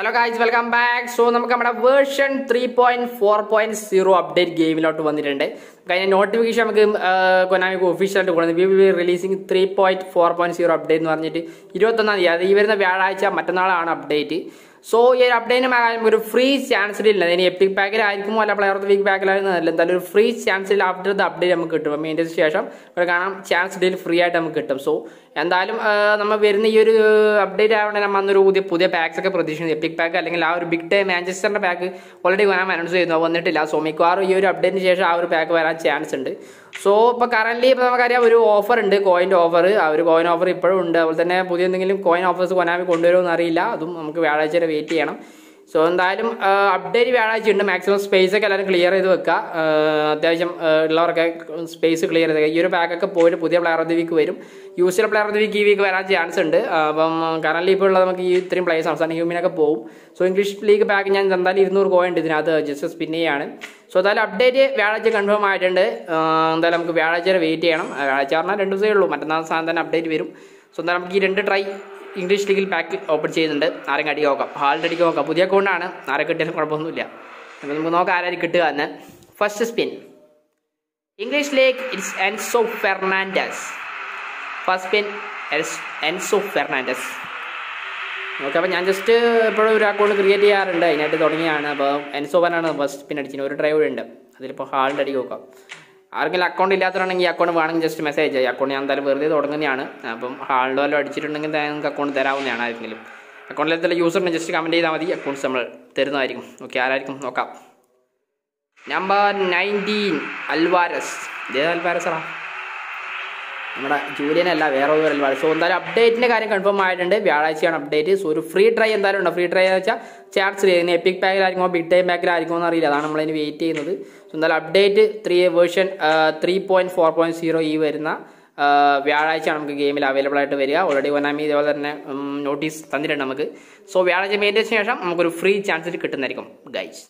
Hello guys welcome back so നമുക്ക് നമ്മുടെ version three point four point zero update ഗെയിമിലോട്ട് വന്നിട്ടുണ്ട് കഴിഞ്ഞ നോട്ടിഫിക്കേഷൻ നമുക്ക് കൊനാമിക്ക് ഒഫീഷ്യലായിട്ട് കൊടുക്കുന്നത് we we releasing three point four point zero update എന്ന് പറഞ്ഞിട്ട് ഇരുപത്തൊന്നാം തീയതി അത് ഈ വരുന്ന വ്യാഴാഴ്ച മറ്റന്നാളാണ് അപ്ഡേറ്റ് സോ ഈ ഒരു അപ്ഡേറ്റിന് ഒരു ഫ്രീ ചാൻസ് ഇല്ല ഇനി എപ്പിക് പാക്കിലായിരിക്കും അല്ല പ്ലെയർ ഓഫ് ദ വീക്ക് പാക്കിലായിരുന്നു എന്തായാലും ഒരു ഫ്രീ ചാൻസ് ഇല്ല ആഫ്റ്റർ ദ അപ്ഡേറ്റ് നമുക്ക് കിട്ടും അപ്പം ഇതിന് ശേഷം ഇവിടെ കാണാം ചാൻസ് ഡീൽ ഫ്രീ ആയിട്ട് നമുക്ക് കിട്ടും സോ എന്തായാലും ആ, നമ്മൾ വരുന്ന ഈ ഒരു അപ്ഡേറ്റ് ആവണേ നമ്മൾ അന്നൊരു പുതിയ പുതിയ പാക്സ് ഒക്കെ പ്രതീക്ഷിക്കുന്നു എപ്പിക് പാക്ക് അല്ലെങ്കിൽ ആ ഒരു ബിഗ് ടൈം മാഞ്ചസ്റ്ററിന്റെ പാക്ക് ഓൾറെഡി വരാൻ അനൗൺസ് ചെയ്യുന്നു അത് വന്നിട്ടില്ല സോ മിക്കവാറും ഈ ഒരു അപ്ഡേറ്റിന് ശേഷം ആ ഒരു പാക്ക് വരാൻ ചാൻസ് ഉണ്ട് സോ ഇപ്പോൾ കറന്റ് ഇപ്പോൾ നമുക്കറിയാം ഒരു ഓഫർ ഉണ്ട് കോയിൻ്റെ ഓഫർ ആ ഒരു കോയിൻ ഓഫർ ഇപ്പോഴും ഉണ്ട് അതുപോലെ തന്നെ പുതിയ എന്തെങ്കിലും കോയിൻ ഓഫേഴ്സ് കൊനാമി കൊണ്ടുവരുമെന്ന് അറിയില്ല അതും നമുക്ക് വ്യാഴാഴ്ച വരെ വെയിറ്റ് ചെയ്യണം സോ എന്തായാലും അപ്ഡേറ്റ് വ്യാഴാഴ്ച ഉണ്ട് മാക്സിമം സ്പേസ് ഒക്കെ എല്ലാവരും ക്ലിയർ ചെയ്ത് വെക്കുക ആ, അത്യാവശ്യം ആ, ഉള്ളവരൊക്കെ സ്പേസ് ക്ലിയർ ചെയ്ത് വെക്കുക. ഈ ഒരു പാക്കൊക്കെ പോയിട്ട് പുതിയ പ്ലെയർ ഓഫ് ദി വീക്ക് വരും usual player of the week ഈ വീക്ക് വരാൻ ചാൻസ് ഉണ്ട് ആ, അപ്പം കറന്റ് ഇപ്പോൾ ഉള്ളത് നമുക്ക് ഈ ഇത്രയും പ്ലേയേഴ്സ് അവസാനം ഹ്യൂമിനൊക്കെ പോകും സോ ഇംഗ്ലീഷ് ലീഗ് പാക്ക് ഞാൻ എന്തായാലും ഇരുന്നൂറ് കോയിൻ ഉണ്ട് ഇതിനകത്ത് ജസ്റ്റ് സ്പിൻ ചെയ്യാണ് സോ എന്തായാലും അപ്ഡേറ്റ് വ്യാഴാഴ്ച കൺഫേം ആയിട്ടുണ്ട് ആ, എന്തായാലും നമുക്ക് വ്യാഴാഴ്ച വരെ വെയിറ്റ് ചെയ്യണം ആ, വ്യാഴാഴ്ച പറഞ്ഞാൽ രണ്ട് ദിവസമേ ഉള്ളൂ മറ്റന്നാൾ സാധനം തന്നെ അപ്ഡേറ്റ് വരും സോ എന്തായാലും നമുക്ക് ഈ രണ്ട് ട്രൈ ഇംഗ്ലീഷ് ലീഗിൽ പാക്ക് ഓപ്പൺ ചെയ്യുന്നുണ്ട് ആരും അടിക്ക് നോക്കാം ഹാളിൻ്റെ അടിക്ക് നോക്കാം പുതിയ അക്കൗണ്ടാണ് ആരെ കിട്ടിയാലും കുഴപ്പമൊന്നുമില്ല അപ്പോൾ നമുക്ക് നോക്കാം ആരായിരിക്കും കിട്ടുക എന്ന് first spin English league it's Enzo Fernandez first spin Enzo Fernandez okay അപ്പോൾ ഞാൻ ജസ്റ്റ് എപ്പോഴും ഒരു അക്കൗണ്ട് ക്രിയേറ്റ് ചെയ്യാറുണ്ട് അതിനായിട്ട് തുടങ്ങിയാണ് അപ്പോൾ എൻസോബനാണ് ഫസ്റ്റ് സ്പിൻ അടിച്ചിന് ഒരു ഡ്രൈവ് ഉണ്ട് അതിലിപ്പോൾ ഹാളിൻ്റെ അടിക്ക് നോക്കാം ആർക്കെങ്കിലും അക്കൗണ്ട് ഇല്ലാത്തതാണെങ്കിൽ ഈ അക്കൗണ്ട് വേണമെങ്കിൽ ജസ്റ്റ് മെസ്സേജ് ചെയ്യാം അക്കൗണ്ട് ഞാൻ എന്തായാലും വെറുതെ തുടങ്ങുന്നതാണ് അപ്പം ഹാളിൻ്റെ വല്ലതും അടിച്ചിട്ടുണ്ടെങ്കിൽ നിങ്ങൾക്ക് അക്കൗണ്ട് തരാവുന്നതാണ് ആർക്കെങ്കിലും അക്കൗണ്ടിൽ യൂസറിനെ ജസ്റ്റ് കമൻറ്റ് ചെയ്താൽ മതി അക്കൗണ്ട്സ് നമ്മൾ തരുന്നതായിരിക്കും ഓക്കെ ആരായിരിക്കും നോക്കാം നമ്പർ നയൻറ്റീൻ അൽവാരസ് ഇതേ അൽവാരസാണ് നമ്മുടെ ജൂലിയൻ അല്ല വേറെ ഒരു അൽവാരസ് സോ എന്തായാലും അപ്ഡേറ്റിൻ്റെ കാര്യം കൺഫേം ആയിട്ടുണ്ട് വ്യാഴാഴ്ചയാണ് അപ്ഡേറ്റ് സോ ഒരു ഫ്രീ ട്രൈ എന്തായാലും ഉണ്ട് ഫ്രീ ട്രൈ എന്ന് വെച്ചാൽ ചാൻസ് ചെയ്യുന്നത് എപ്പിക് പാക്കിലായിരിക്കുമോ ബിഗ് ടൈം പാക്കിലായിരിക്കുമോ എന്ന് അറിയില്ല അതാണ് നമ്മളതിന് വെയിറ്റ് ചെയ്യുന്നത് സോ എന്തായാലും update three version three point four point zero ഈ വരുന്ന ആ, വ്യാഴാഴ്ചയാണ് നമുക്ക് ഗെയിമിൽ അവൈലബിൾ ആയിട്ട് വരിക ഓൾറെഡി ഒനാമി ഇതേപോലെ തന്നെ നോട്ടീസ് തന്നിട്ടുണ്ട് നമുക്ക് സോ വ്യാഴാഴ്ച മെയിൻ്റെ ശേഷം നമുക്കൊരു ഫ്രീ ചാൻസിൽ കിട്ടുന്നതായിരിക്കും ഗൈസ്